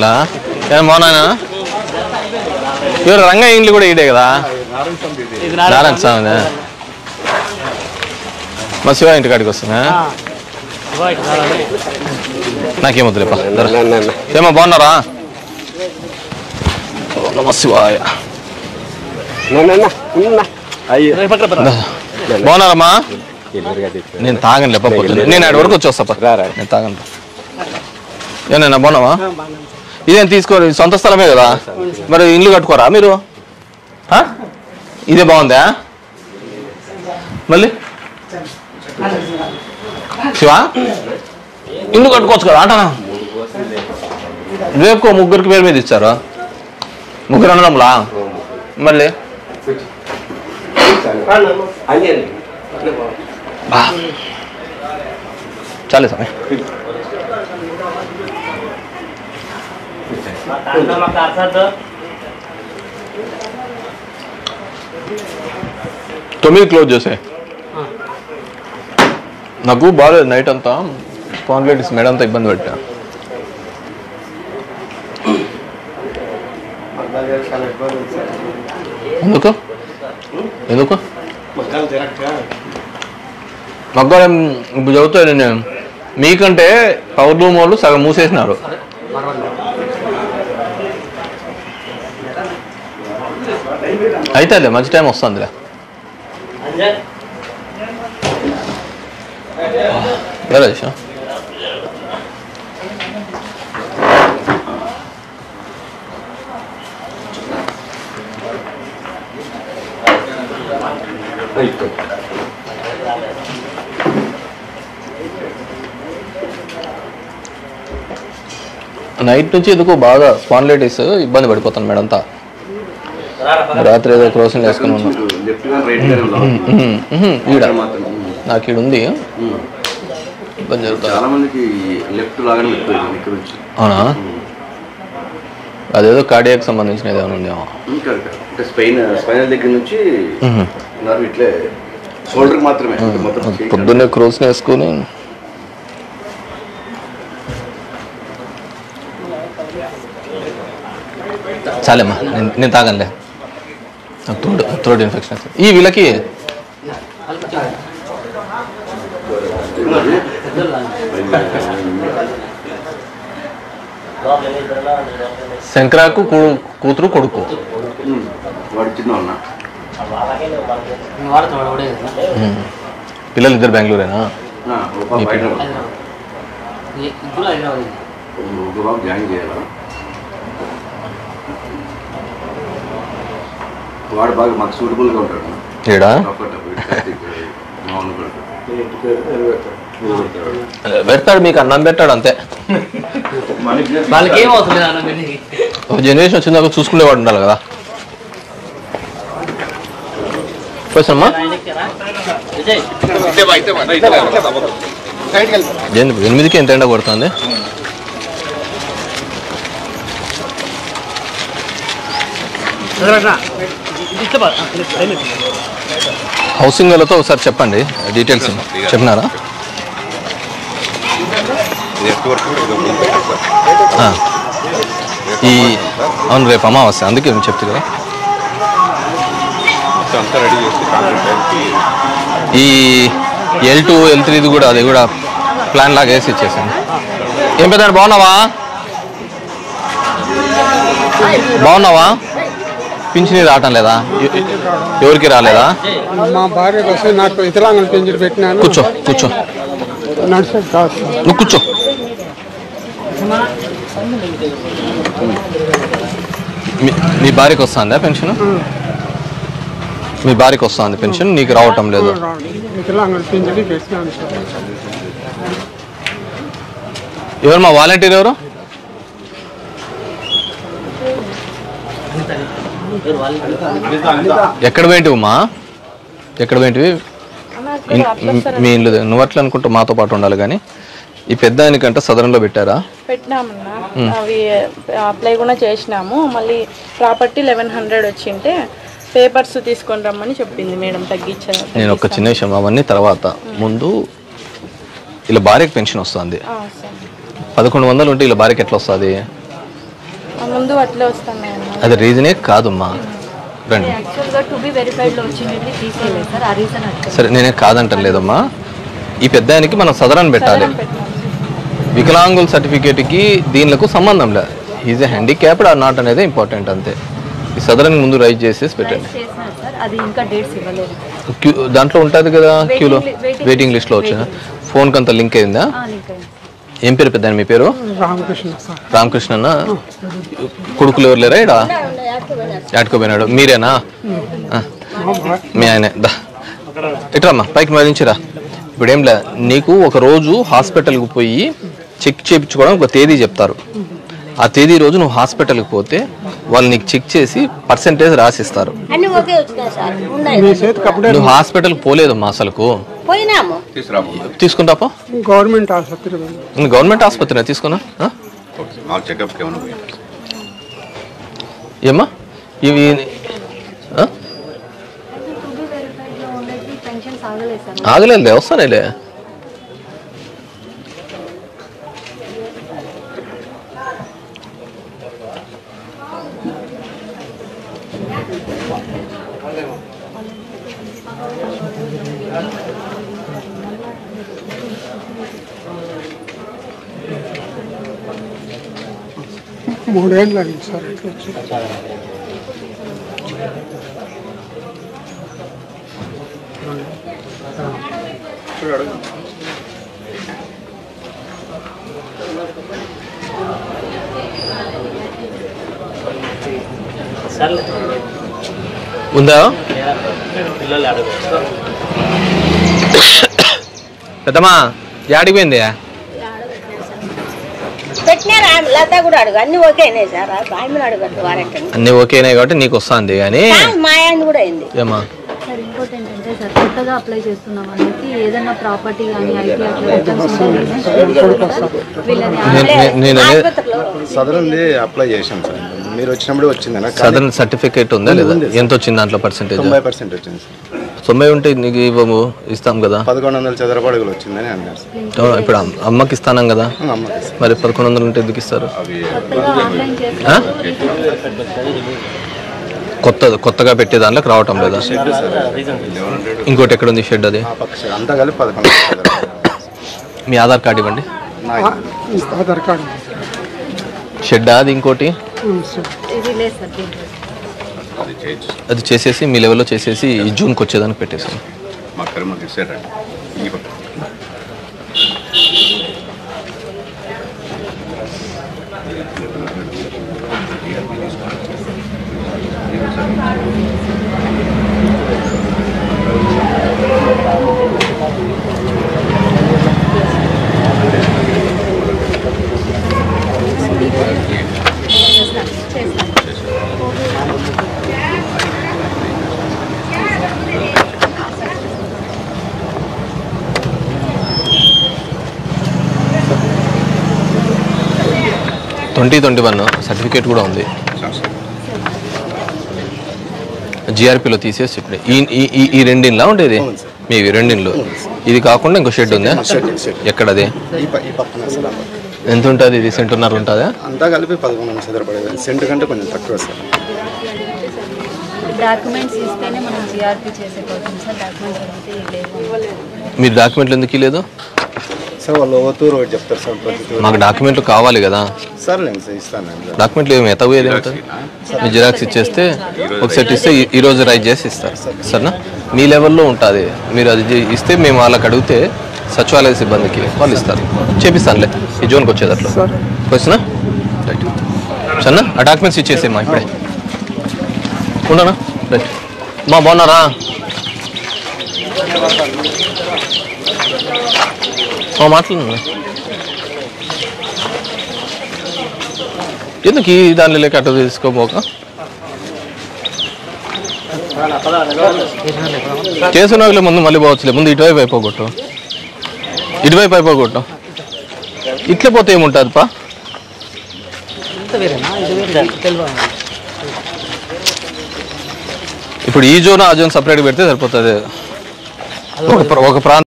ఇల్లా ఏం బాగున్నానా ఇవరు రంగయ్య ఇండ్లు కూడా ఈడే కదా నారాయణ స్వామి మా శివ ఇంటి కాడికి వస్తున్నా నాకేమొద్దులేప ఏమో బాగున్నారా ఓ నమ శివాయ దా. బాగున్నారమ్మా నేను తాగను లేప పొద్దున్నే. నేను ఆడ వరకు వచ్చి వస్తా నేను తాగను ఏనన్నా బాగున్నావా ఇదేం తీసుకోరు ఇది సొంత స్థలమే కదా మరి ఇల్లు కట్టుకోరా మీరు ఆ? ఇదే బాగుందా మళ్ళీ శివ ఇల్లు కట్టుకోవచ్చు కదా అంటానా రేపు ముగ్గురికి పేరు మీద ఇచ్చారు ముగ్గురు అనడంలా మళ్ళీ బా. చాలే సమయం తొమ్మిది క్లోజ్ చేసే నాకు బాగాలేదు నైట్ అంతా స్పాన్లైటిస్ మెడ అంతా ఇబ్బంది పెట్టా ఎందుకు ఎందుకు మగ్గాలం ఇప్పుడు చదువుతాను నేను మీకంటే పవర్ రూమ్ వాళ్ళు సగం మూసేసినారు అయితే అదే మంచి టైం వస్తుందిలే వేరే విషయం నైట్ నుంచి ఎందుకో బాగా స్పాన్లైటిస్ ఇబ్బంది పడిపోతాను మేడం అంతా రాత్రి ఏదో క్రోసింగ్ వేసుకుని ఉన్నాను లెఫ్ట్ గా రైట్ గానే ఉన్నాం ఉహుం, ఉహుం, ఈడ మాత్రం నాకు ఈడ ఉంది ఉమ్. ఇబ్బంది జరుగుతుంది చాలా మందికి లెఫ్ట్ లాగానే పెట్టిపోయింది ఇక్కడ నుంచి అవునా అదేదో కార్డియాక్ సంబంధించినది ఏమైనా ఉందేమో ఇంకా అంటే స్పైన్ స్పైనల్ దగ్గర నుంచి ఉహుం. నర్వ్ ఇట్లే షోల్డర్ మాత్రమే ఇంకా మొత్తం చేయి పొద్దున్నే క్రోస్ వేసుకుని చాలేమ్మా నేను నేను తాగనులే నాకు థ్రోట్ థ్రోట్ ఇన్ఫెక్షన్ వస్తుంది. ఈ వీళ్ళకి శంకరాకు కూ- కూతురు కొడుకు ఉమ్. వాడు చిన్న ఉన్నా ఉమ్. పిల్లలు ఇద్దరు బెంగళూరేనా ఒక బాబు బయట ఉన్నాడు. ఒక బాబు జాయిన్ చేయాలా వాడు బాగా మాకు సూటబుల్ గా ఉంటాడు ఈడా కంఫర్టబుల్ మామూలు పెడతాడు మీకు అన్నం పెట్టాడు అంతే వాళ్ళకి ఏం అవసరం లేదు అన్న పెళ్ళికి ఒక జనరేషన్ వచ్చిందాక చూసుకునేవాడు ఉండాలి కదా పోసమ్మా విజయ్ ఎనిమిదికి ఎంత ఎండ కొడుతుంది హౌసింగ్ వాళ్ళతో ఒకసారి చెప్పండి డీటెయిల్స్ చెప్పినారా ఆ. ఈ అవును రేపు అమావాస్య అందుకే నేను చెప్తే కదా అంతా రెడీ చేసి కాంక్రీట్ టైంకి ఈ ఎల్ టూ ఎల్ త్రీది కూడా అది కూడా ప్లాన్ లాగా వేసి ఇచ్చేసాను ఏం పెద్ద బాగున్నావా బాగున్నావా పింఛనీ రావటం లేదా ఎ- ఎ- ఎవరికి రాలేదా మా భార్య కోసం నాకు వికలాంగులు పెంచి పెట్టినాను కూర్చో కూర్చో నడిచేది కాదు సార్. నువ్వు కూర్చో మీ మీ భార్యకి వస్తుందా పెన్షన్ మీ భార్యకి వస్తుంది పెన్షన్ నీకు రావటం లేదు వికలాంగులు పెంచి పెట్టినాను సార్ ఎవరు మా వాలంటీర్ ఎవరు ఎక్కడ పోయింటివి మా ఎక్కడ పోయింటివి ఇన్- మీ ఇల్లు దగ్గర. నువ్వు అట్లా అనుకుంటూ మాతో పాటు ఉండాలి కానీ ఈ పెద్ద ఆయనకంటే సదరంలో పెట్టారా పెట్టినామన్నా అవి అప్లై కూడా చేసినాము మళ్ళీ ప్రాపర్టీ లెవెన్ హండ్రెడ్ వచ్చింటే పేపర్స్ తీసుకొని రమ్మని చెప్పింది మేడం తగ్గించారు నేను ఒక చిన్న విషయం అవన్నీ తర్వాత ముందు ఇలా భార్యకి పెన్షన్ వస్తుంది పదకొండు వందలు ఉంటే ఇలా భార్యకి ఎట్లా వస్తుంది ముందు అట్లే వస్తున్నాయి అన్న అది రీజనే కాదమ్మా రండి యాక్చువల్గా టు బి వెరిఫైడ్లో వచ్చినట్టు తీసేయలేదు సార్ ఆ రీజన్ అట్లా సరే నేనే కాదంటలేదమ్మా ఈ పెద్ద ఆయనకి మనం సదరన్ పెట్టాలి వికలాంగుల సర్టిఫికేట్కి దీనిలకు సంబంధం లేదు is a handicapped or not అనేది ఇంపార్టెంట్ అంతే ఈ సదరన్ ముందు రైజ్ చేసేసి పెట్టండి చేసినారు సార్ అది ఇంకా డేట్స్ ఇవ్వలేదు క్యూ దాంట్లో ఉంటుంది కదా క్యూలో li- waiting వెయిటింగ్ లిస్ట్లో వచ్చిన ఫోన్కి అంత లింక్ అయిందా ఆ, లింక్ అయింది ఏం పేరు పెద్ద మీ పేరు రామకృష్ణ సార్ రామకృష్ణ అన్న కొడుకులు ఎవరు లేరా ఇడా ఆడుకోపోయినాడు మీరేనా ఆ. మీ ఆయనే దా ఇట్రమ్మా పైకి మదించిరా ఇప్పుడు ఏం లే నీకు ఒక రోజు హాస్పిటల్కి పోయి చెక్ చేయించుకోవడం ఒక తేదీ చెప్తారు ఆ తేదీ రోజు నువ్వు హాస్పిటల్కి పోతే వాళ్ళు నీకు చెక్ చేసి పర్సంటేజ్ రాసిస్తారు అన్ని ఒకే వచ్చినాయి సార్ ఉన్నాయి మీ చేతికి అప్పుడే నువ్వు హాస్పిటల్కి పోలేదమ్మా అసలుకు పోయినాము తీసుకురాము తీసుకుంటాపా గవర్నమెంట్ ఆసుపత్రి వెళ్ళాం. గవర్నమెంట్ ఆసుపత్రి తీసుకున్నా ఆ? మాకు చెకప్కి ఏమైనా పోయాం ఏమ్మా ఇవి ఆ? టు బి వెరిఫైడ్లో ఉన్నది పెన్షన్ ఆగలేదు సార్ ఆగలేదులే వస్తానేలే మూడేళ్ళు అయింది సార్ ఇట్లా వచ్చి సర్లే ఉందా పిల్లలు అడుగు పెద్దమ్మా యాడికి పోయింది పెట్టినారు ఆమె లత కూడా అడుగు అన్ని ఓకేనే సార్ ఆమెను అడగట్టు వారంటే అన్నీ ఓకేనే కాబట్టి నీకు వస్తుంది కానీ మా ఆయన కూడా అయింది ఏమా సార్ ఇంకోటి ఏంటంటే సార్ కొత్తగా అప్లై చేస్తున్నాం వాళ్ళకి ఏదైనా ప్రాపర్టీ కానీ ఐటీ అట్లా రిటర్న్స్ ఉంటే వీళ్ళని నేను- నేను- నేను అనేది ఆసుపత్రిలో సదరంది అప్లై చేశాం సార్ మీరు వచ్చినప్పుడు వచ్చిందన్న సదరన్ సర్టిఫికేట్ ఉందా లేదా ఎంత వచ్చింది దాంట్లో పర్సెంటేజ్ తొంభై పర్సెంట్ వచ్చింది సార్ తొంభై ఉంటే నీకు ఇవ్వము ఇస్తాం కదా పదకొండు వందల చదరపు అడుగులు వచ్చిందని అన్నారు సార్ ఆ, ఇప్పుడు అమ్- అమ్మకి ఇస్తానం కదా అమ్మకి సార్ మరి పదకొండు వందలు ఉంటే ఎందుకు ఇస్తారు కొత్తగా ఆన్లైన్ చేసి ఆ? కొత్త కొత్తగా పెట్టే దాంట్లోకి రావటం లేదా షెడ్ సార్ ఇంకోటి ఎక్కడ ఉంది షెడ్ అది ఆ పక్క షెడ్ అంతా కలిపి పదకొండు వందల చదరపు అడుగులు. మీ ఆధార్ కార్డు ఇవ్వండి నా ఆ, ఆధార్ కార్డు ఉంది సార్. షెడ్ అది ఇంకోటి ఉంది సార్ ఇది లేదు సార్ దీంట్లో అది చేయొచ్చు అది చేసేసి మీ లెవెల్లో చేసేసి ఈ జూన్కి వచ్చేదానికి పెట్టేసాను మా కర్మకి ఇచ్చారండి ఈ పక్క ట్వంటీ ట్వంటీ వన్ సర్టిఫికేట్ కూడా ఉంది సార్ సార్ జిఆర్పిలో తీసేసి ఇప్పుడు ఈ ఈ- ఈ ఈ రెండిన్లా ఉండేది మీవి రెండిన్లు ఇది కాకుండా ఇంకో షెడ్ ఉందా షెడ్ షెడ్ ఎక్కడది ఈ ప- ఈ పక్కన సార్ ఆ పక్క. ఎంత ఉంటుంది ఇది సెంటున్నర ఉంటుందా అంతా కలిపి పదకొండు వందల చదరపు అడుగులు సెంట్ కంటే కొంచెం తక్కువ సార్ డాక్యుమెంట్స్ ఇస్తేనే మనం జిఆర్పి చేసేపోతుంది సార్ డాక్యుమెంట్స్ అడిగితే లేవు మీరు డాక్యుమెంట్లు ఎందుకు లేదు సార్ వాళ్ళు ఓ తూరు ఒకటి చెప్తారు సార్ ప్రతి తూరు మాకు డాక్యుమెంట్లు కావాలి కదా సర్లేండి సార్ ఇస్తాను నేను సార్ డాక్యుమెంట్లు ఏమి ఎతపోయేది ఏముంటుంది మీ జిరాక్స్ ఇచ్చేస్తే ఒక సెట్ ఇస్తే ఈ- ఈ రోజు రైజ్ చేసి ఇస్తారు సరేనా మీ లెవెల్లో ఉంటుంది మీరు అది చే- ఇస్తే మేము వాళ్ళకి అడిగితే సచివాలయ సిబ్బందికి వాళ్ళు ఇస్తారు చేపిస్తానులే ఈ జోన్కి వచ్చేదట్లో వచ్చినా రైట్ సరేనా ఆ డాక్యుమెంట్స్ ఇచ్చేసేమ్మా ఇప్పుడే ఉండనా రైట్ మా బాగున్నారా మా మాట్లాడు ఎందుకు ఈ దానిలో లేక అటు తీసుకోపోక చేసుకున్నాకలే ముందు మళ్ళీ పోవచ్చులే ముందు ఇటువైపు అయిపోగొట్టు ఇటువైపు అయిపోగొట్టు ఇట్లా పోతే ఏముంటుంది పా ఇప్పుడు ఈ జోన్ ఆ జోన్ సపరేట్ పెడితే సరిపోతుంది ఒక ప్ర- ఒక ప్రాంతం